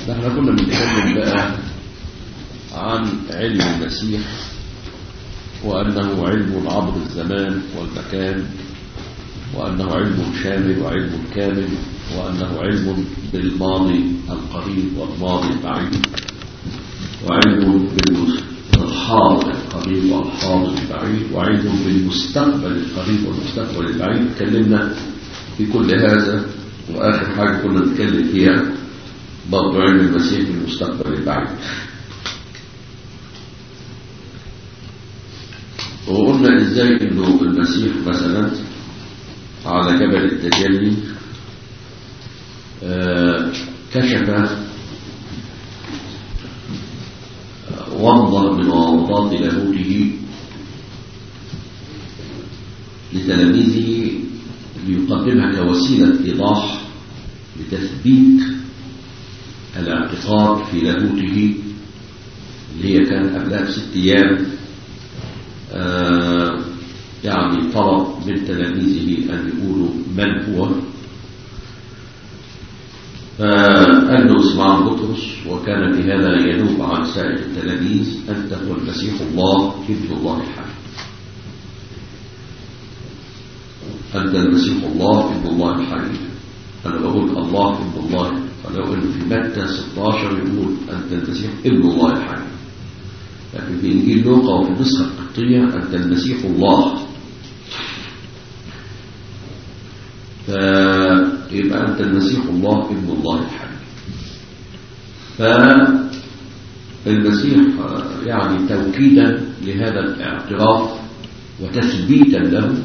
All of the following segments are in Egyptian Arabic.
احنا كنا بنتكلم بقى عن علم المسيح وأنه علم عبر الزمان والمكان وأنه علم شامل وعلم كامل وأنه علم بالماضي القريب والماضي البعيد وعلم بالحاضر القريب والحاضر البعيد وعلم بالمستقبل القريب والمستقبل البعيد تكلمنا في كل هذا وآخر حاجة كنا نتكلم فيها برضو علم المسيح بالمستقبل البعيد وقلنا ازاي انه المسيح مثلا على جبل التجلي آه كشف ومضة من ومضات لاهوته لتلاميذه ليقدمها كوسيلة إيضاح لتثبيت الاعتقاد في لاهوته اللي هي كان قبلها بست أيام آه يعني طلب من تلاميذه أن يقولوا من هو فقال له اسمع بطرس وكان في هذا ينوب عن سائر التلاميذ أنت هو المسيح الله ابن الله الحي أنت المسيح الله ابن الله الحي أنا بقول الله ابن الله فلو أنه في متى 16 يقول أنت المسيح ابن الله الحي لكن في إنجيل لوقا وفي النسخة القبطية أنت المسيح الله فيبقى أنت المسيح الله ابن الله الحي فالمسيح يعني توكيدا لهذا الاعتراف وتثبيتا له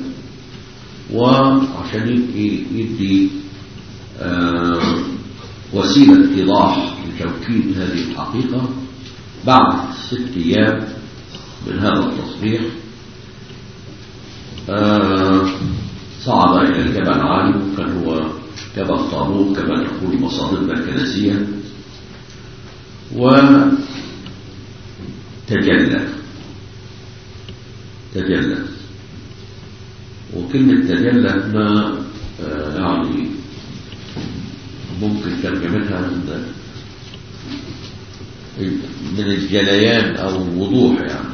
وعشان يدي آه وسيلة إيضاح لتوكيد هذه الحقيقة بعد ست أيام من هذا التصريح آه صعد إلى الجبل عالي كان هو جبل طابور كما تقول مصادرنا الكنسية وتجلى تجلى وكلمة تجلى هنا آه يعني ممكن ترجمتها من الجليان أو وضوح يعني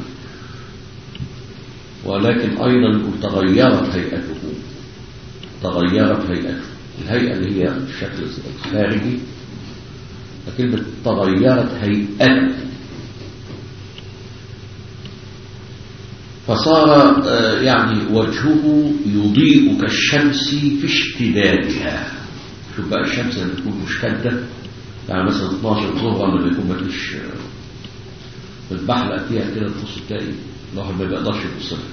ولكن أيضا تغيرت هيئته تغيرت هيئته الهيئة اللي هي الشكل الخارجي فكلمة تغيرت هيئته فصار يعني وجهه يضيء كالشمس في اشتدادها شوف بقى الشمس لما تكون مشتدة يعني مثلا 12 ظهرا لما يكون مفيش البحلقة فيها كده تبص تلاقي الواحد ما بيقدرش يبص لها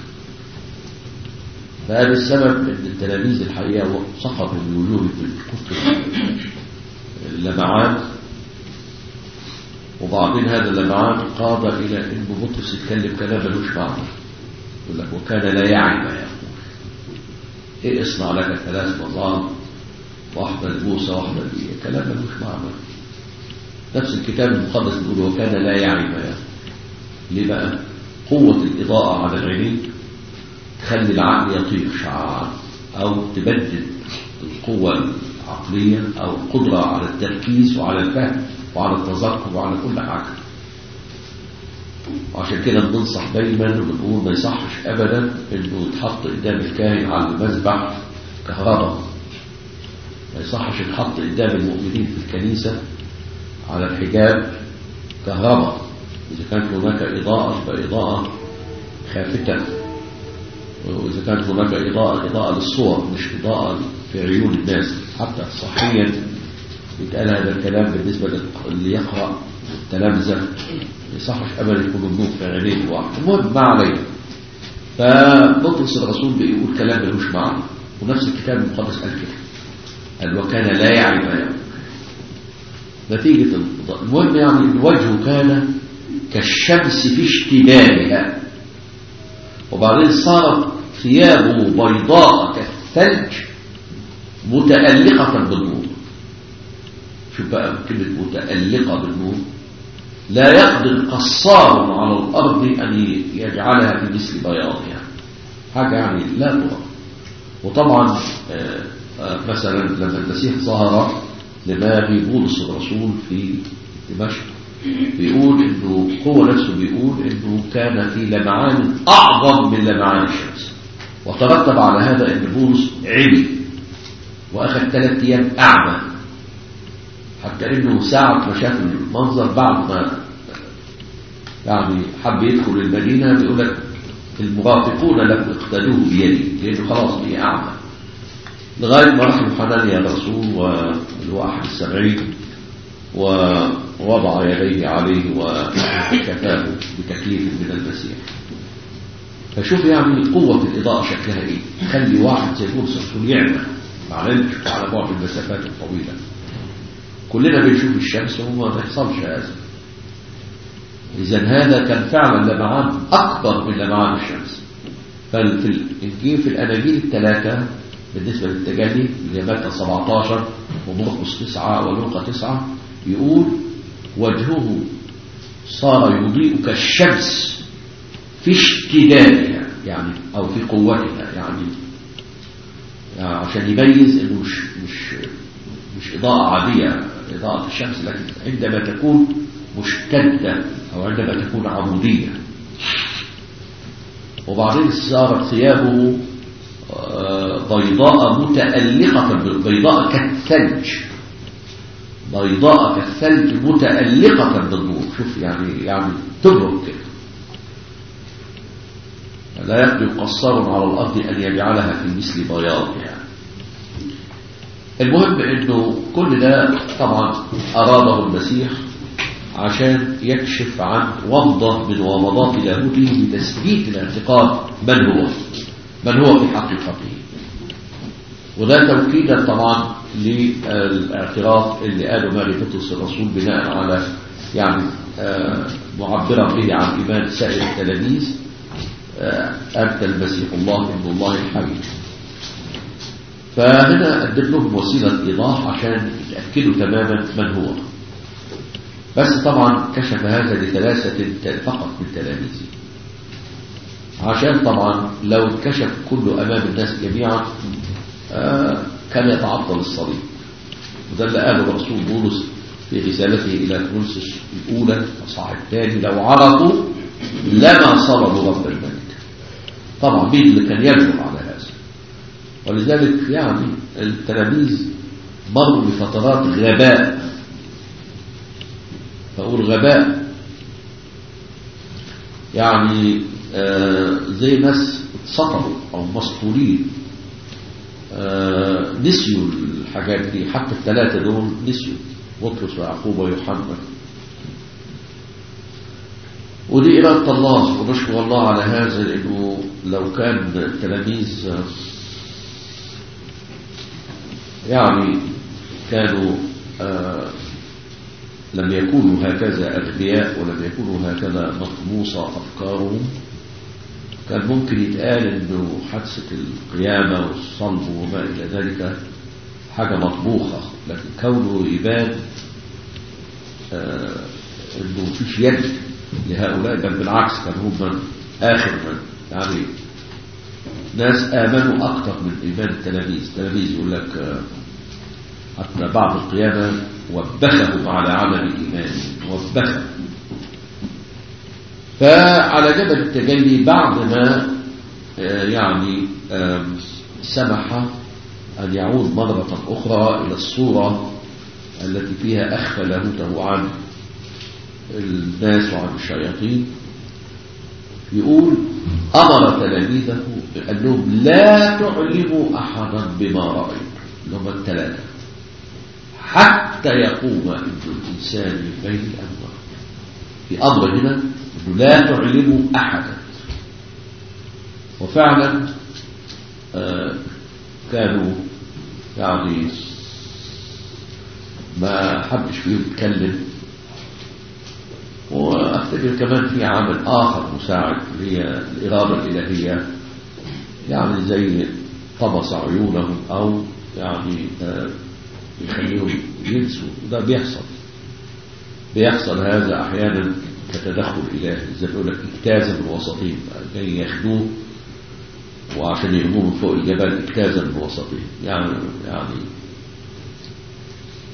فهذا السبب ان التلاميذ الحقيقه سقطوا من وجوه كتر اللمعان وبعدين هذا اللمعان قاد الى ان بطرس يتكلم كلام ملوش معنى يقول لك وكان لا يعي ما يقول ايه اصنع لك ثلاث مظام واحده لموسى واحده لي كلام ملوش معنى نفس الكتاب المقدس بيقول وكان لا يعي ما يقول ليه بقى قوه الاضاءه على العينين تخلي العقل يطير شعاعا أو تبدد القوة العقلية أو القدرة على التركيز وعلى الفهم وعلى التذكر وعلى كل حاجة وعشان كده بننصح دايما وبنقول ما يصحش أبدا إنه يتحط قدام الكاهن على المذبح كهرباء ما يصحش يتحط قدام المؤمنين في الكنيسة على الحجاب كهرباء إذا كانت هناك إضاءة فإضاءة خافتة وإذا كانت هناك إضاءة إضاءة للصور مش إضاءة في عيون الناس حتى صحيا يتقال هذا الكلام بالنسبة اللي يقرأ التلامذة ما يصحش أبدا يكون النور في عينيه واحد المهم ما علينا فبطرس الرسول بيقول كلام ملوش معنى ونفس الكتاب المقدس قال كده قال وكان لا يعي ما يقول نتيجة المهم يعني الوجه كان كالشمس في اشتباهها وبعدين صارت ثيابه بيضاء كالثلج متألقة بالنور شوف بقى كلمة متألقة بالنور لا يقدر قصار على الأرض أن يجعلها في مثل بياضها حاجة يعني لا ترى وطبعا آه، آه، مثلا لما المسيح ظهر لماغي بولس الرسول في دمشق بيقول انه هو نفسه بيقول انه كان في لمعان اعظم من لمعان الشمس وترتب على هذا ان بولس عمي واخذ ثلاث ايام اعمى حتى انه ساعة ما شاف المنظر بعد ما يعني حب يدخل المدينة بيقول لك المرافقون لم اقتدوه بيدي لانه خلاص بقي اعمى لغاية ما راح حنانيا الرسول والواحد السبعين ووضع يديه عليه وكفاه بتكليف من المسيح فشوف يعني قوة الإضاءة شكلها إيه خلي واحد زي بولس الرسول يعمى معلمش على بعد المسافات الطويلة كلنا بنشوف الشمس وما بيحصلش هذا إذا هذا كان فعلا لمعان أكبر من لمعان الشمس ففي الإنجيل في الأناجيل الثلاثة بالنسبة للتجلي اللي متى 17 ومرقس 9 ولوقا 9 يقول وجهه صار يضيء كالشمس في اشتدادها يعني أو في قوتها يعني, يعني عشان يميز انه مش مش مش إضاءة عادية إضاءة الشمس لكن عندما تكون مشتدة أو عندما تكون عمودية وبعدين صارت ثيابه بيضاء متألقة بيضاء كالثلج بيضاء كالثلج متألقة بالنور شوف يعني يعني تبرد كده لا يقدر قصار على الأرض أن يجعلها في مثل بياض يعني المهم انه كل ده طبعا أراده المسيح عشان يكشف عن ومضة من ومضات لاهوته بتثبيت الاعتقاد من هو من هو في حقيقته وده توكيدا طبعا للاعتراف اللي قاله ماري بطرس الرسول بناء على يعني آه معبرا به عن إيمان سائر التلاميذ آه أنت المسيح الله ابن الله الحي فهنا قدم لهم وسيلة إيضاح عشان يتأكدوا تماما من هو بس طبعا كشف هذا لثلاثة فقط من تلاميذه عشان طبعا لو انكشف كله أمام الناس جميعا آه كان يتعطل الصليب وده اللي قاله الرسول بولس في رسالته إلى كورنثوس الأولى أصحاح الثاني لو عرفوا لما صلبوا رب الملك طبعا مين اللي كان يجرؤ على هذا ولذلك يعني التلاميذ مروا بفترات غباء فأقول غباء يعني آه زي ناس اتسطروا أو مسطولين آه نسيوا الحاجات دي حتى الثلاثة دول نسيوا بطرس ويعقوب ويوحنا ودي إرادة الله ونشكر الله على هذا لأنه لو كان التلاميذ يعني كانوا آه لم يكونوا هكذا أغبياء ولم يكونوا هكذا مطموسة أفكارهم كان ممكن يتقال أنه حادثة القيامة والصلب وما إلى ذلك حاجة مطبوخة لكن كونه يبان آه أنه فيش يد لهؤلاء بل بالعكس كان هم آخر من يعني ناس آمنوا أكثر من إيمان التلاميذ التلاميذ يقول لك آه حتى بعد القيامة وبخهم على عمل الإيمان وبخهم فعلى جبل التجلي بعد ما يعني سمح أن يعود مرة أخرى إلى الصورة التي فيها أخفى لاهوته عن الناس وعن الشياطين يقول أمر تلاميذه بأنهم لا تعلموا أحدا بما رأيت اللي هم الثلاثة حتى يقوم ابن الإنسان من بين الأموات في أمر هنا أنه لا تعلموا أحدا وفعلا آه كانوا يعني ما حدش فيهم يتكلم وافتكر كمان في عامل آخر مساعد هي الإرادة الإلهية يعني زي طمس عيونهم أو يعني آه يخليهم ينسوا وده بيحصل بيحصل هذا احيانا كتدخل الهي زي ما بيقول لك اجتاز من وسطهم جاي ياخدوه وعشان يرموه من فوق الجبل اجتاز من وسطهم يعني يعني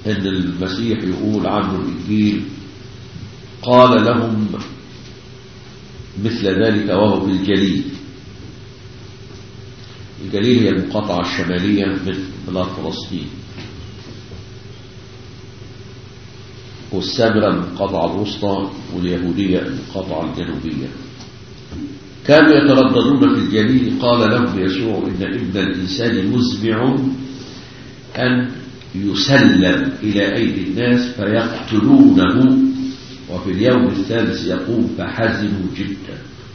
ان المسيح يقول عنه الانجيل قال لهم مثل ذلك وهو في الجليل الجليل هي المقاطعة الشمالية من بلاد فلسطين والسامرة المقاطعة الوسطى واليهودية المقاطعة الجنوبية كانوا يترددون في الجليل قال لهم يسوع إن ابن الإنسان مزمع أن يسلم إلى أيدي الناس فيقتلونه وفي اليوم الثالث يقوم فحزنوا جدا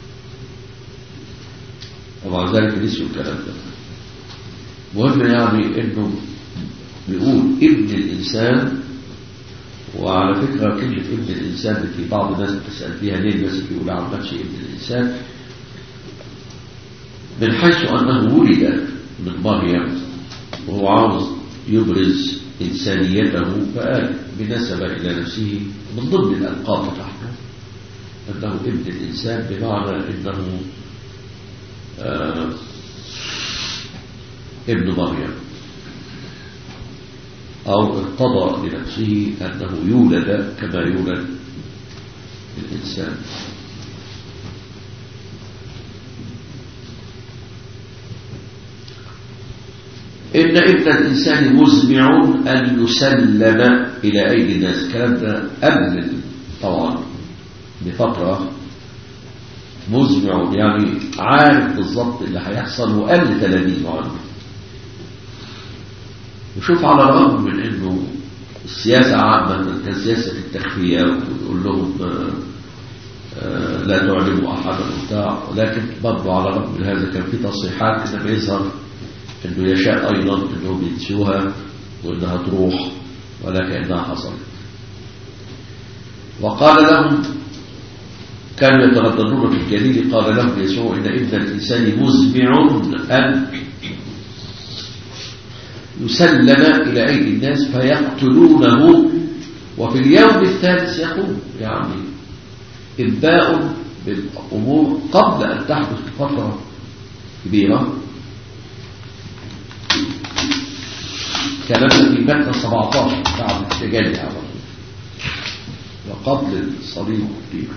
ومع ذلك نسوا الكلام ده مهم يعني انه بيقول ابن الانسان وعلى فكرة كلمة ابن الانسان في بعض الناس بتسأل فيها ليه الناس بيقول عن نفسه ابن الانسان من حيث انه ولد من مريم وهو عاوز يبرز إنسانيته فقال بنسب إلى نفسه من ضمن الألقاب بتاعته أنه ابن الإنسان بمعنى أنه آه ابن مريم أو ارتضى لنفسه أنه يولد كما يولد الإنسان إن ابن الإنسان مزمع أن يسلم إلى أيدي الناس الكلام ده قبل طبعا بفترة مزمع يعني عارف بالظبط اللي هيحصل وقال تلاميذه عنه وشوف على الرغم من انه السياسة عامة كان سياسة التخفية ويقول لهم آآ آآ لا تعلموا أحدا وبتاع ولكن برضه على الرغم من هذا كان في تصريحات لما يظهر انه يشاء ايضا انهم ينسوها وانها تروح ولا كانها حصلت وقال لهم كانوا يترددون في الجليل قال لهم يسوع ان ابن الانسان مزمع ان يسلم الى ايدي الناس فيقتلونه وفي اليوم الثالث يقوم يعني انباء بالامور قبل ان تحدث بفتره كبيره كلام في متى 17 بعد التجلي على طول وقبل الصليب كتير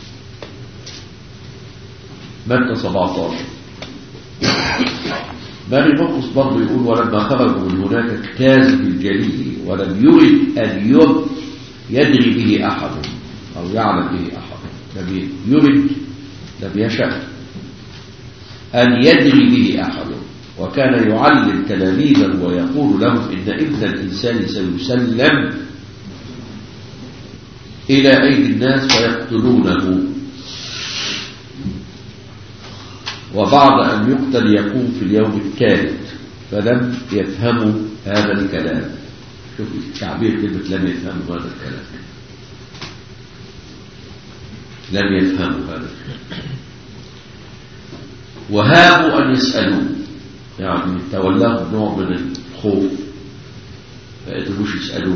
متى 17 ماري مرقس برضه يقول ولما خرجوا من هناك اجتاز في الجليل ولم يرد ان يدري به احد او يعلم به احد لم يرد لم يشاء ان يدري به احد وكان يعلم تلاميذا ويقول لهم إن ابن الإنسان سيسلم إلى أيدي الناس فيقتلونه وبعد أن يقتل يقوم في اليوم الثالث فلم يفهموا هذا الكلام شوف تعبير كلمة لم يفهموا هذا الكلام لم يفهموا هذا الكلام وهابوا أن يسألوه يعني تولاهم نوع من الخوف ما يقدروش يسألوه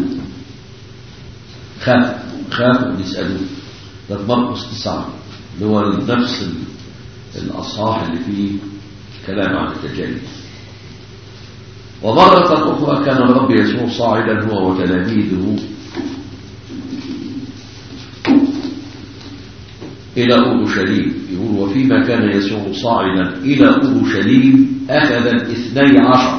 خاف خافوا ان يسألوه ده في مرقس تسعة اللي هو نفس الأصحاح اللي فيه كلام عن التجلي ومرة أخرى كان الرب يسوع صاعدا هو وتلاميذه إلى أورشليم يقول وفيما كان يسوع صاعدا إلى أورشليم أخذ الاثني عشر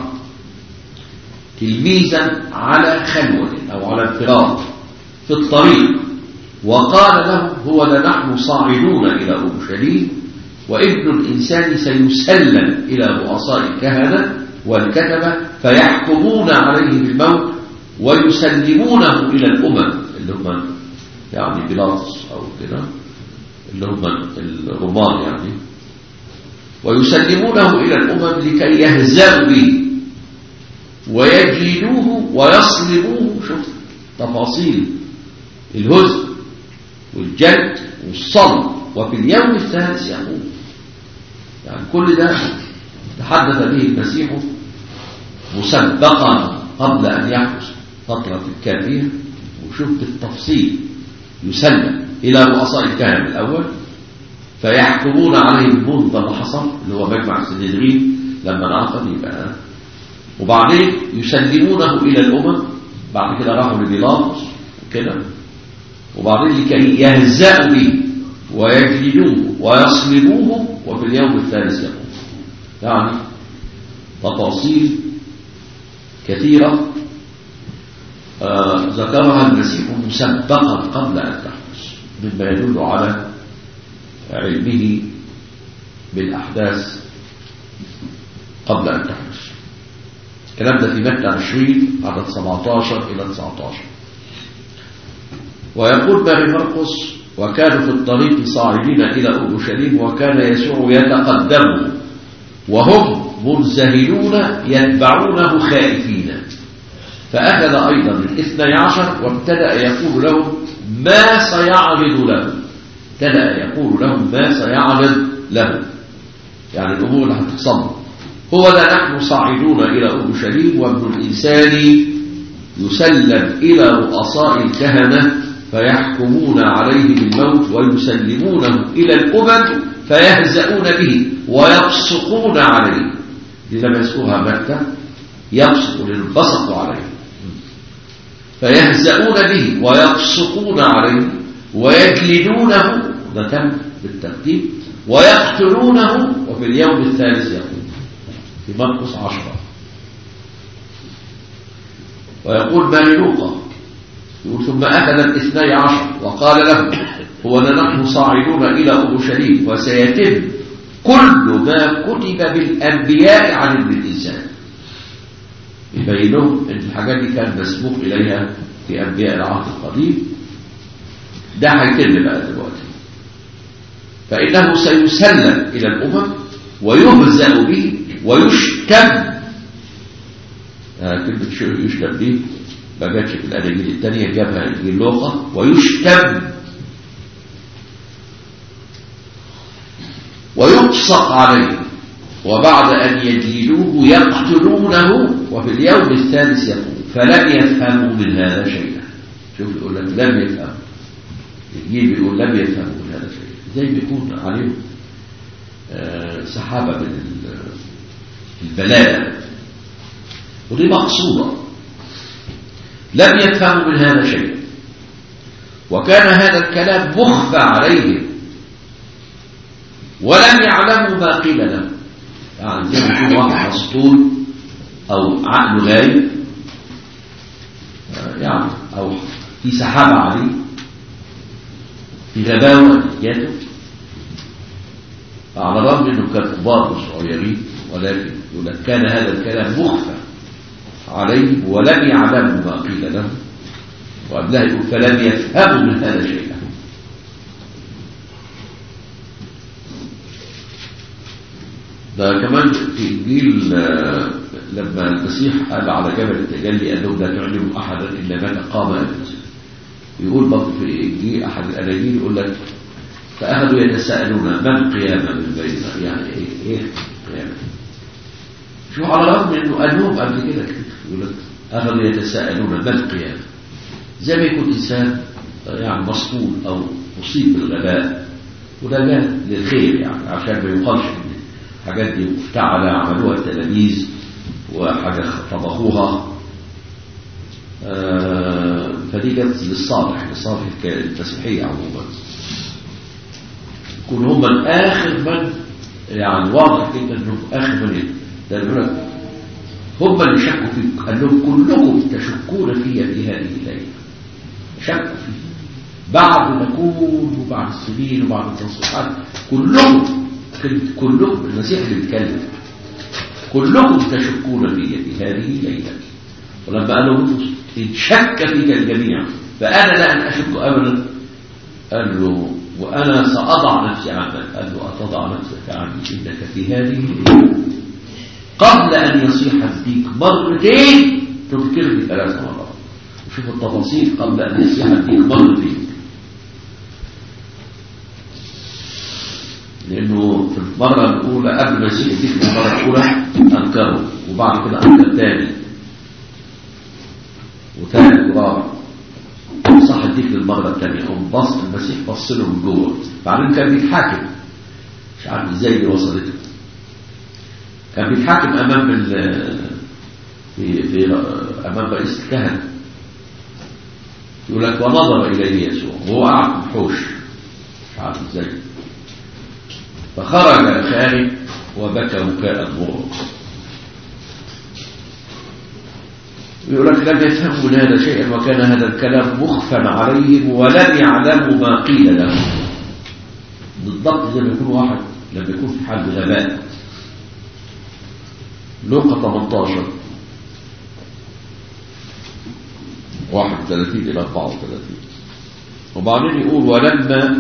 تلميذا على خلوة أو على انفراد في الطريق وقال لهم هو لنحن صاعدون إلى أورشليم وابن الإنسان سيسلم إلى رؤساء الكهنة والكتبة فيحكمون عليه بالموت ويسلمونه إلى الأمم اللي هم يعني بيلاطس أو كده اللي هم الرومان يعني ويسلمونه إلى الأمم لكي يهزأوا به ويجلدوه ويصلبوه شوف تفاصيل الهزء والجلد والصلب وفي اليوم الثالث يقوم يعني كل ده تحدث به المسيح مسبقا قبل أن يحدث فترة الكافية وشوف بالتفصيل يسلم إلى رؤساء الكهنة الأول فيحكمون عليه بالموت ده اللي حصل اللي هو مجمع السنهدرين لما انعقد يبقى وبعدين يسلمونه إلى الأمم بعد كده راحوا لبيلاطس كده وبعدين لكي يهزأوا به ويجلدوه ويصلبوه وفي اليوم الثالث يقوم يعني تفاصيل كثيرة آه ذكرها المسيح مسبقا قبل أن تحدث مما يدل على علمه بالأحداث قبل أن تحدث الكلام ده في متى 20 عدد 17 إلى 19 ويقول ماري مرقس وكانوا في الطريق صاعدين إلى أورشليم وكان يسوع يتقدم وهم منزهلون يتبعونه خائفين فأخذ أيضا الاثني عشر وابتدأ يقول لهم ما سيعرض لهم ابتدأ يقول لهم ما سيعرض لهم يعني الأمور اللي هتحصل هو ذا نحن صاعدون إلى أورشليم وابن الإنسان يسلم إلى رؤساء الكهنة فيحكمون عليه بالموت ويسلمونه إلى الأمم فيهزؤون به ويبصقون عليه دي لما يذكرها متى يبصق للبصق عليه فيهزؤون به ويبصقون عليه ويجلدونه ده تم بالترتيب ويقتلونه وفي اليوم الثالث يقوم في مرقس عشرة ويقول مالوقا يقول ثم أخذ الاثني عشر وقال له هو نحن صاعدون إلى أورشليم وسيتم كل ما كتب بالأنبياء عن ابن الإنسان يبين لهم أن الحاجات دي كان مسبوق إليها في أنبياء العهد القديم ده هيتم بقى دلوقتي فإنه سيسلم إلى الأمم ويهزأ به ويشتم آه كلمة يشتم دي ما جاتش في الأناجيل الثانية جابها إنجيل لوقا ويشتم ويبصق عليه وبعد أن يجلدوه يقتلونه وفي اليوم الثالث يقول فلم يفهموا من هذا شيئا شوف يقول لك لم يفهموا الجيل بيقول لم يفهموا من هذا شيئا زي بيكون عليهم آه سحابة من البلاء ودي مقصودة لم يفهموا من هذا شيئا وكان هذا الكلام مخفى عليهم ولم يعلموا ما قيل لهم يعني زي ما يكون واحد مسطول او عقله غايب يعني او في سحابة عليه في غباوة جاته على الرغم انه كان كبار وصغيرين ولكن يقول لك كان هذا الكلام مخفى عليه ولم يعلموا ما قيل لهم وقبلها يقول فلم يفهموا من هذا شيئا ده كمان في انجيل لما المسيح قال على جبل التجلي قال لهم لا تعلموا احدا الا متى قام ابنه يقول برضه في انجيل احد الاناجيل يقول لك فاخذوا يتساءلون ما القيامه من بيننا يعني ايه ايه القيامه شو على الرغم انه قال لهم قبل كده يقول لك اخذوا يتساءلون ما القيامه زي ما يكون انسان يعني مسطول او مصيب بالغباء وده جاء للخير يعني عشان ما يقالش ان الحاجات دي مفتعلة عملوها التلاميذ وحاجة طبخوها آه فدي جت للصالح لصالح المسيحية عموما يكون هم من آخر من يعني واضح جدا انهم آخر من ده يقول لك هم اللي شكوا فيك قال لهم كلكم تشكون في في هذه الليلة شكوا فيه بعد نكون وبعد السنين وبعد التصحيحات كلكم كلكم المسيح اللي بيتكلم كلكم تشكون في في هذه الليلة ولما قال له إن شك فيك الجميع فأنا لا أن أشك أبدا قال له وأنا سأضع نفسي عنك قال له أتضع نفسك عني إنك في هذه الليلة قبل أن يصيح الديك مرتين تذكرني ثلاث مرات وشوف التفاصيل قبل أن يصيح الديك مرتين لأنه في المرة الأولى قبل ما يصيح الديك في المرة الأولى أنكره وبعد كده أنكر تاني وثالث ورابع صح الديك للمرة الثانية قام بص المسيح بص له من جوه بعدين كان بيتحاكم مش عارف ازاي دي وصلته كان بيتحاكم امام ال في في امام رئيس الكهنه يقول لك ونظر إليه يسوع وهو قاعد في الحوش مش عارف ازاي فخرج الخارج وبكى بكاء مرا يقول لك لم يفهموا من هذا شيئا وكان هذا الكلام مخفى عليهم ولم يعلموا ما قيل لهم بالضبط زي ما يكون واحد لما يكون في حال غباء لوقا 18 31 إلى 34 وبعدين يقول ولما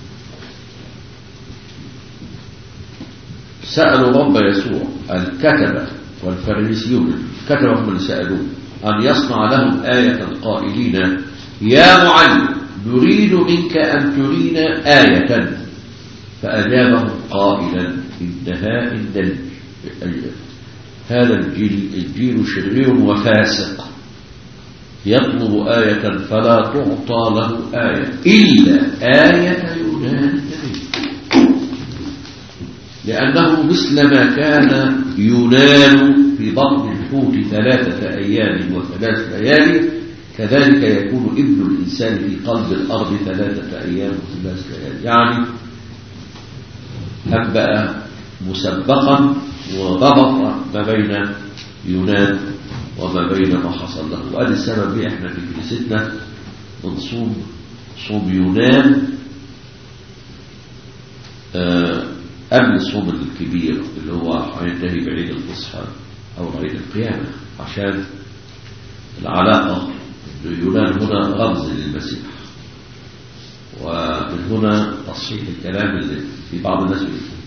سألوا رب يسوع الكتبة والفريسيون الكتبة هم اللي سألوه أن يصنع لهم آية قائلين يا معلم نريد منك أن ترينا آية فأجابهم قائلا إنها إن هذا الجيل, الجيل شرير وفاسق يطلب آية فلا تعطى له آية إلا آية يونان لأنه مثل ما كان يونان في بطن الحوت ثلاثة أيام وثلاث ليالي كذلك يكون ابن الإنسان في قلب الأرض ثلاثة أيام وثلاث ليالي يعني أنبأ مسبقا وضبط ما بين يونان وما بين ما حصل له وهذا السبب ليه احنا في كنيستنا بنصوم صوم يونان آه قبل الصوم الكبير اللي هو هينتهي بعيد الفصحى او عيد القيامه عشان العلاقه يونان هنا رمز للمسيح ومن هنا تصحيح الكلام اللي في بعض الناس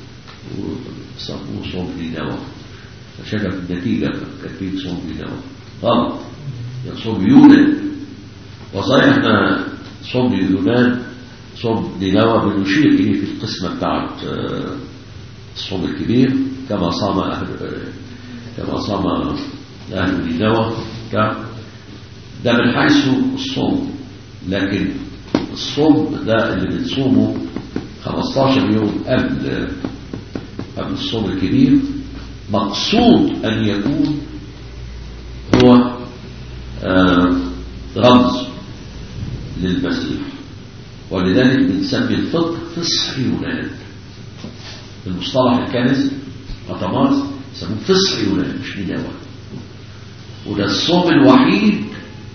يسموه صوم نينوى فشكل النتيجة كثير صوم نينوى غلط يعني صوم يونان وصحيح احنا صوم يونان صوم نينوى بنشير إليه في القسمة بتاعت الصوم الكبير كما صام أهل كما صام أهل نينوى ده من حيث الصوم لكن الصوم ده اللي بنصومه 15 يوم قبل قبل الصوم الكبير مقصود أن يكون هو آه رمز للمسيح ولذلك بنسمي الفطر فصح يونان المصطلح الكنسي قطماس يسموه فصح يونان مش نينوى وده الصوم الوحيد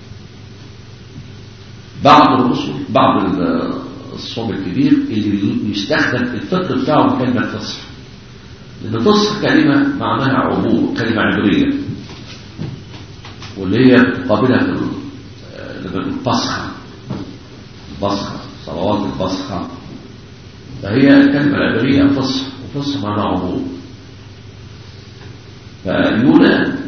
بعد الرسل بعد الصوم الكبير اللي يستخدم الفطر بتاعه كلمة فصح لأن فصح كلمة معناها عبور كلمة عبرية واللي هي تقابلها في لما نقول بصخة بصخة صلوات البصخة فهي الكلمة العبرية فصح وفصح معناها عبور فيونان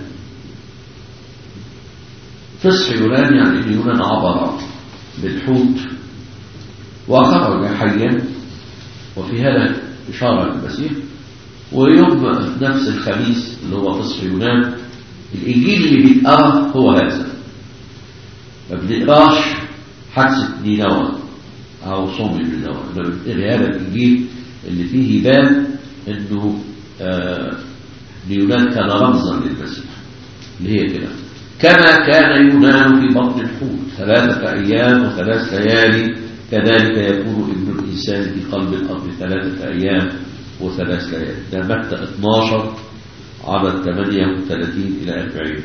فصح يونان يعني ان يونان عبر بالحوت وخرج حيا وفي هذا إشارة للمسيح ويوم نفس الخميس اللي هو فصح يونان الإنجيل اللي بيتقرأ هو هذا ما بنقراش حادثة نينوى أو صوم نينوى ما بنقرأ هذا الإنجيل اللي فيه باب إنه آه يونان كان رمزا للمسيح اللي هي كده كما كان يونان في بطن الحوت ثلاثة أيام وثلاث ليالي كذلك يكون ابن الإنسان في قلب الأرض ثلاثة أيام وثلاث ليالي ده متى 12 عدد 38 إلى 40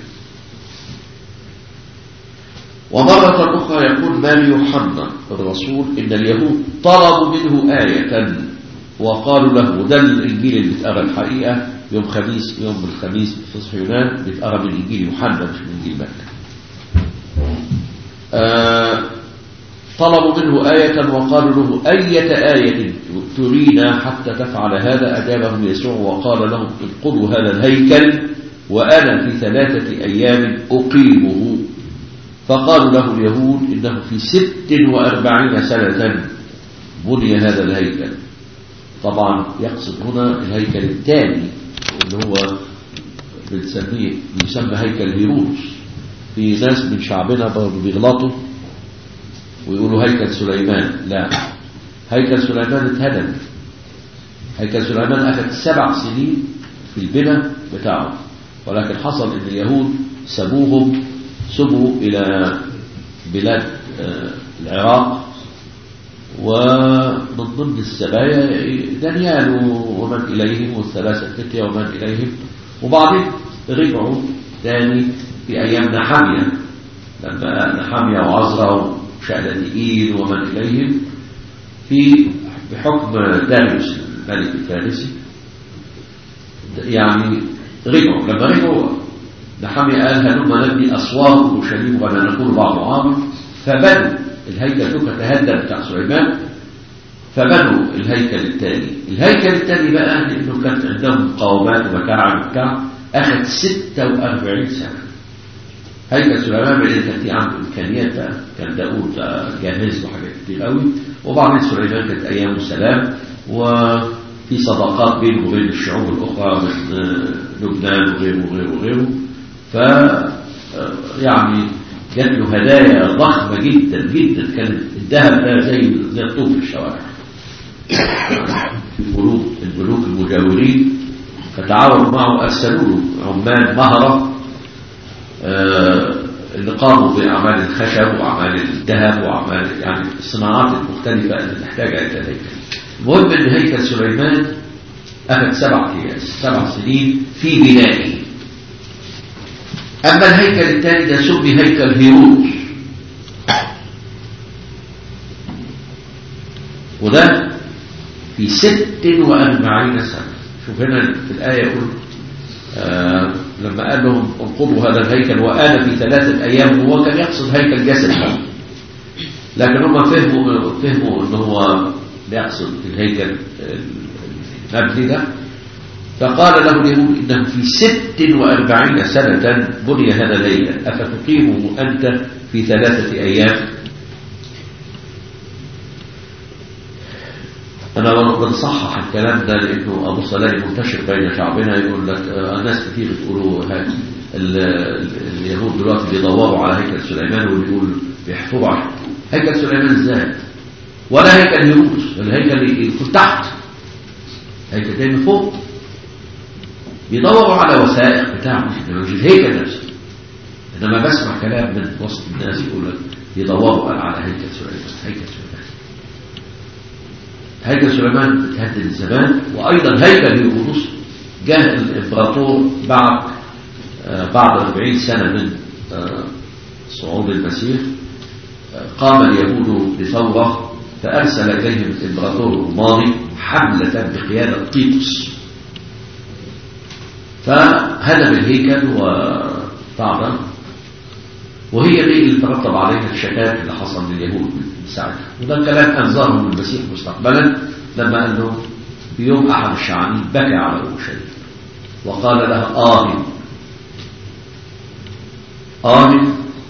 ومرة أخرى يقول مال يوحنا الرسول إن اليهود طلبوا منه آية وقالوا له ده الإنجيل اللي بيتقرا الحقيقة يوم خميس يوم الخميس في فصح يونان بيتقرا من إنجيل يوحنا مش من إنجيل مكة آه طلبوا منه آية وقالوا له أية آية ترينا حتى تفعل هذا أجابهم يسوع وقال لهم انقضوا هذا الهيكل وأنا في ثلاثة أيام أقيمه فقالوا له اليهود إنه في ست وأربعين سنة بني هذا الهيكل طبعا يقصد هنا الهيكل الثاني اللي هو بنسميه يسمى هيكل هيروس في ناس من شعبنا برضه بيغلطوا ويقولوا هيكل سليمان لا هيكل سليمان اتهدم هيكل سليمان أخذ سبع سنين في البناء بتاعه ولكن حصل ان اليهود سابوهم سبوا إلى بلاد آه، العراق ومن ضمن السبايا دانيال ومن إليهم والثلاثة فتية ومن إليهم وبعدين رجعوا تاني في أيام نحامية لما نحامية وعزرا وشألتئيل ومن إليهم في بحكم داريوس الملك الفارسي يعني رجعوا لما رجعوا نحامية قال هلما نبني أسوار وشريم ولا نكون بعض عام فبنوا الهيكل ده تهدم بتاع سليمان فبنوا الهيكل الثاني الهيكل الثاني بقى لانه كانت عندهم مقاومات ومتاعب وبتاع اخذ 46 سنه هيكل سليمان بعدين كان في عنده امكانيات بقى كان داوود جاهز له حاجات كتير قوي وبعدين سليمان كانت ايامه سلام وفي صداقات بينه وبين الشعوب الاخرى من لبنان وغيره وغيره وغيره ف يعني جات له هدايا ضخمة جدا جدا كان الذهب ده زي زي الطوب في الشوارع الملوك الملوك المجاورين فتعاونوا معه أرسلوا له عمال مهرة آه اللي قاموا بأعمال الخشب وأعمال الذهب وأعمال يعني الصناعات المختلفة اللي تحتاجها إلى الهيكل المهم إن هيكل سليمان أخذ سبع سبع سنين في بنائه أما الهيكل الثاني ده سمي هيكل هيروس وده في ست وأربعين سنة شوف هنا في الآية يقول آه لما قال لهم انقضوا هذا الهيكل وآن في ثلاثة أيام هو كان يقصد هيكل جسد لكن هم فهموا فهموا ان هو يقصد الهيكل المبني ده فقال له اليهود إنه في ست وأربعين سنة بني هذا ليلا أفتقيمه أنت في ثلاثة أيام أنا بنصحح الكلام ده لأنه أبو صلاح منتشر بين شعبنا يقول لك الناس كتير بتقولوا اليهود دلوقتي بيدوروا على هيكل سليمان وبيقول بيحفروا على هيكل سليمان ازاي ولا هيكل يونس الهيكل يكون تحت هيكل تاني فوق بيدوروا على وثائق بتاعه مش الهيكل نفسه انما بسمع كلام من وسط الناس يقول لك يدوروا على هيكل سليمان هيكل سليمان هيكل سليمان اتهدد زمان وايضا هيكل يونس جاء الامبراطور بعد آه بعد 40 سنه من آه صعود المسيح آه قام اليهود بثوره فارسل اليهم الامبراطور الروماني حمله بقياده تيتوس فهدم الهيكل وطعنا وهي دي اللي ترتب عليها الشتات اللي حصل لليهود من ساعتها وده كلام انذرهم المسيح مستقبلا لما قال له في يوم احد الشعانين بكى على اورشليم وقال لها امن امن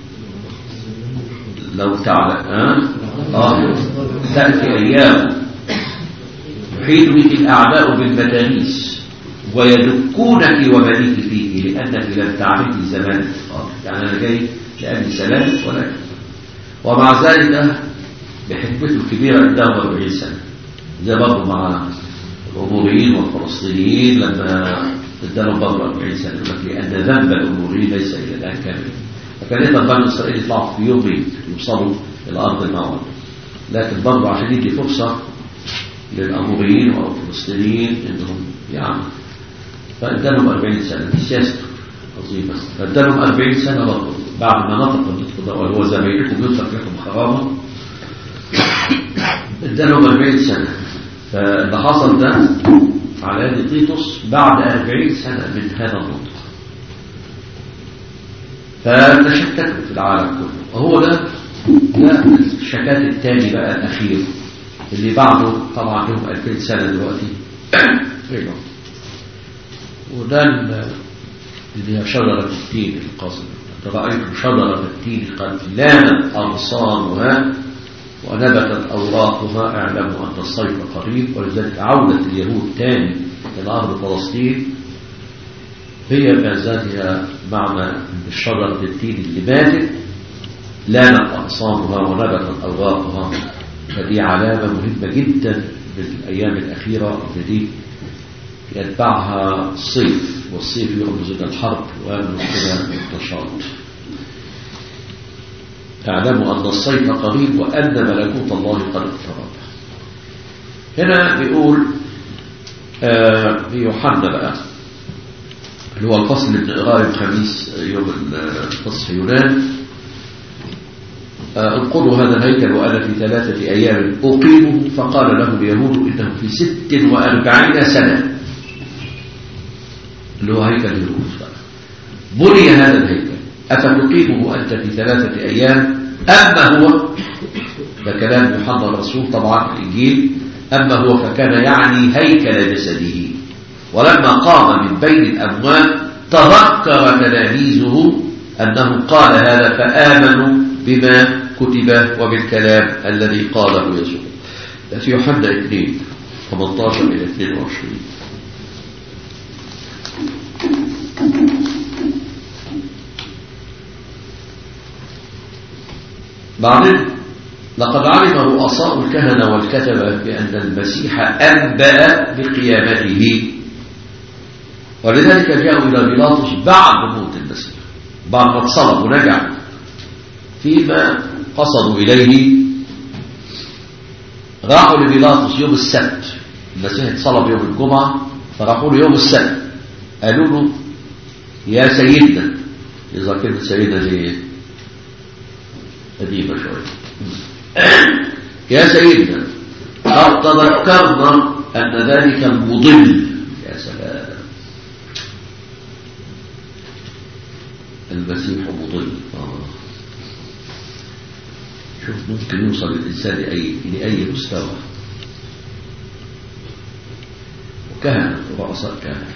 لو تعلم امن تاتي ايام يحيط بك الاعداء بالمتانيس ويدكونك وبنيك فيه لأنك لم تعملي زمان الإفقار يعني أنا جاي لأبي سلام ولكن ومع ذلك بحكمته الكبيرة عندهم 40 سنة زي برضه مع الأموريين والفلسطينيين لما ادالهم برضه 40 سنة يقول لك لأن ذنب الأموريين ليس إلى الآن كامل فكان يقدر بني إسرائيل يطلعوا في يومين يوصلوا إلى أرض الموعد لكن برضه عشان يدي فرصة للأموريين والفلسطينيين إنهم يعني فادالهم 40 سنة دي سياسته عظيمة فادالهم 40 سنة برضه بعد ما نطق النطق ده وهو زميلكم يترك لكم خرابة ادالهم 40 سنة فاللي حصل ده على يد تيتوس بعد 40 سنة من هذا النطق فتشتتوا في العالم كله وهو ده ده الشتات الثاني بقى الأخير اللي بعده طبعا لهم 2000 سنة دلوقتي رجعوا وده اللي هي شجرة التين القصر رأيتم شجرة التين قد لانت أغصانها ونبتت أوراقها اعلموا أن الصيف قريب ولذلك عودة اليهود تاني إلى أرض فلسطين هي ما زالها معنى أن الشجرة التين اللي ماتت لانت أغصانها ونبتت أوراقها فدي علامة مهمة جدا بالأيام الأخيرة اللي دي يتبعها الصيف والصيف يرمز إلى الحرب ويرمز إلى النشاط اعلموا أن الصيف قريب وأن ملكوت الله قد اقترب هنا بيقول آه في يوحنا بقى اللي هو الفصل اللي بنقراه يوم خميس يوم الفصح يونان آه انقلوا هذا الهيكل وأنا في ثلاثة أيام أقيمه فقال له اليهود إنه في ست وأربعين سنة اللي هو هيكل اليهود بني هذا الهيكل أفتقيمه أنت في ثلاثة أيام أما هو ده كلام يوحنا الرسول طبعا الإنجيل أما هو فكان يعني هيكل جسده ولما قام من بين الأموات تذكر تلاميذه أنه قال هذا فآمنوا بما كتب وبالكلام الذي قاله يسوع في يوحنا 2 18 إلى 22 بعدين لقد علم رؤساء الكهنة والكتبة بأن المسيح أنبأ بقيامته ولذلك جاءوا إلى بيلاطس بعد موت المسيح بعد ما اتصلب ونجع فيما قصدوا إليه راحوا لبيلاطس يوم السبت المسيح اتصلب يوم الجمعة فراحوا له يوم السبت قالوا له يا سيدنا إذا كلمة سيدنا دي قديمة شوية يا سيدنا قد تذكرنا أن ذلك المضل يا سلام المسيح مضل آه. شوف ممكن يوصل الإنسان لأي, لأي مستوى وكهنة ورؤساء كهنة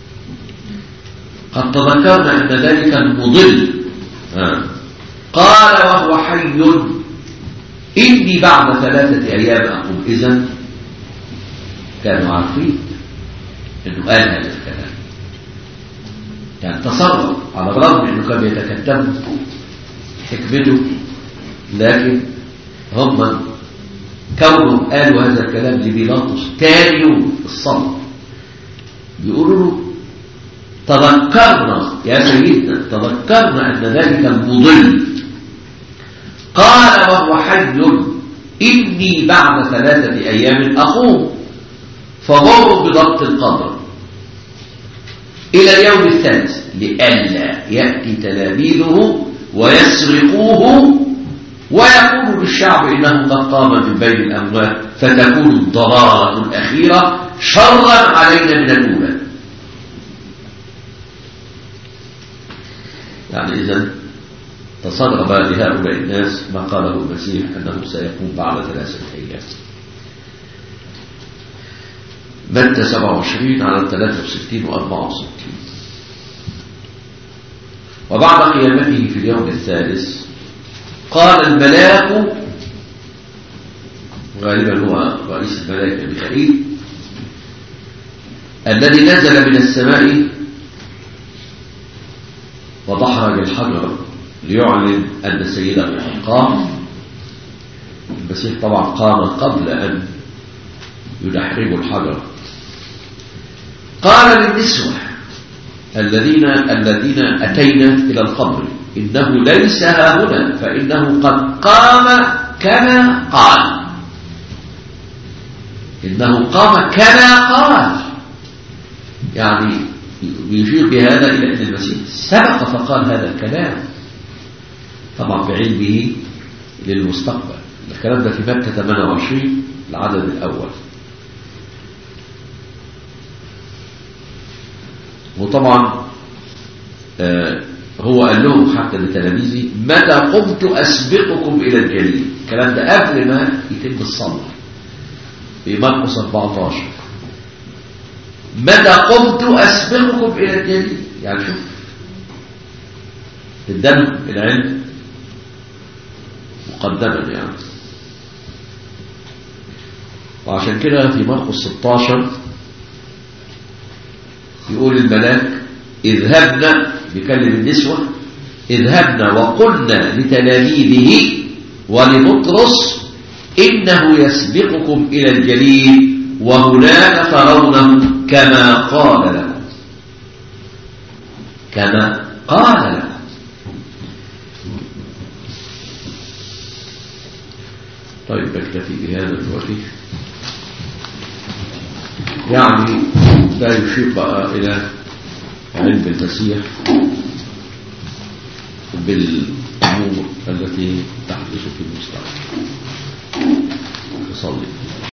قد تذكرنا أن ذلك المضل آه. قال وهو حي إني بعد ثلاثة أيام أقوم إذن كانوا عارفين أنه قال هذا الكلام يعني تصرف على الرغم أنه كان يتكتم حكمته لكن هم كونوا قالوا هذا الكلام لبيلاطس تاني يوم الصلاة بيقولوا له تذكرنا يا سيدنا تذكرنا أن ذلك المضل قال وهو حي إني بعد ثلاثة أيام أقوم فمروا بضبط القدر إلى اليوم الثالث لئلا يأتي تلاميذه ويسرقوه ويقول للشعب إنه قد قام من بين الأموات فتكون الضرارة الأخيرة شرا علينا من الأولى يعني إذن تصرف لهؤلاء الناس ما قاله المسيح أنه سيكون بعد ثلاثة أيام متى 27 على 63 و 64 وبعد قيامته في اليوم الثالث قال الملاك غالبا هو رئيس الملائكة ميخائيل الذي نزل من السماء ودحرج الحجر ليعلن أن سيده قد قام المسيح طبعا قام قبل أن يدحرجوا الحجر قال للنسوة الذين الذين أتينا إلى القبر إنه ليس ها هنا فإنه قد قام كما قال إنه قام كما قال يعني يشير بهذا إلى أن المسيح سبق فقال هذا الكلام طبعا بعلمه للمستقبل الكلام ده في مكة 28 العدد الأول وطبعا آه هو قال لهم حتى لتلاميذه متى قمت أسبقكم إلى الجليل الكلام ده قبل ما يتم الصلاة في مرقس 14 متى قمت أسبقكم إلى الجليل يعني شوف الدم العلم مقدما يعني وعشان كده في مرقس 16 يقول الملاك اذهبنا بكلم النسوة اذهبنا وقلنا لتلاميذه ولبطرس إنه يسبقكم إلى الجليل وهناك ترونه كما قال لكم كما قال لكم طيب نكتفي بهذا دلوقتي يعني لا يشير بقى إلى علم المسيح بالأمور التي تحدث في المستقبل نصلي